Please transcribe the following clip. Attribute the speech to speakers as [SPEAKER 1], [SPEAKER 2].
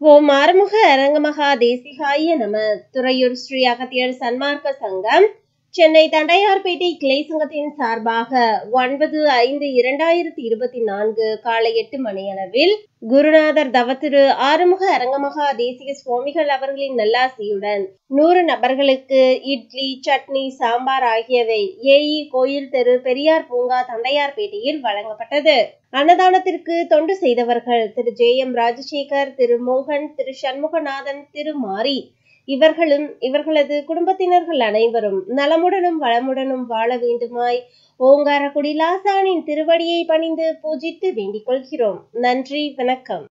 [SPEAKER 1] ஓம் ஆறுமுக அரங்கமகா தேசிகாய நம துறையூர் ஸ்ரீ அகத்தியர் சன்மார்க்க சங்கம் சென்னை தண்டையார்பேட்டை கிளை சங்கத்தின் சார்பாக ஒன்பது ஐந்து இரண்டாயிரத்தி இருபத்தி நான்கு காலை எட்டு மணியளவில் குருநாதர் தவத்திரு ஆறுமுக அரங்கமகா தேசிக சுவாமிகள் அவர்களின் நல்லாசியுடன் நூறு நபர்களுக்கு இட்லி சட்னி சாம்பார் ஆகியவை ஏஇ கோயில் தெரு பெரியார் பூங்கா தண்டையார்பேட்டையில் வழங்கப்பட்டது அன்னதானத்திற்கு தொண்டு செய்தவர்கள் திரு ஜே எம் ராஜசேகர் திரு மோகன் திரு சண்முகநாதன் திரு மாரி இவர்களும் இவர்களது குடும்பத்தினர்கள் அனைவரும் நலமுடனும் வளமுடனும் வாழ வேண்டுமாய் ஓங்காரக்குடி லாசானின் திருவடியை பணிந்து பூஜித்து வேண்டிக் கொள்கிறோம் நன்றி வணக்கம்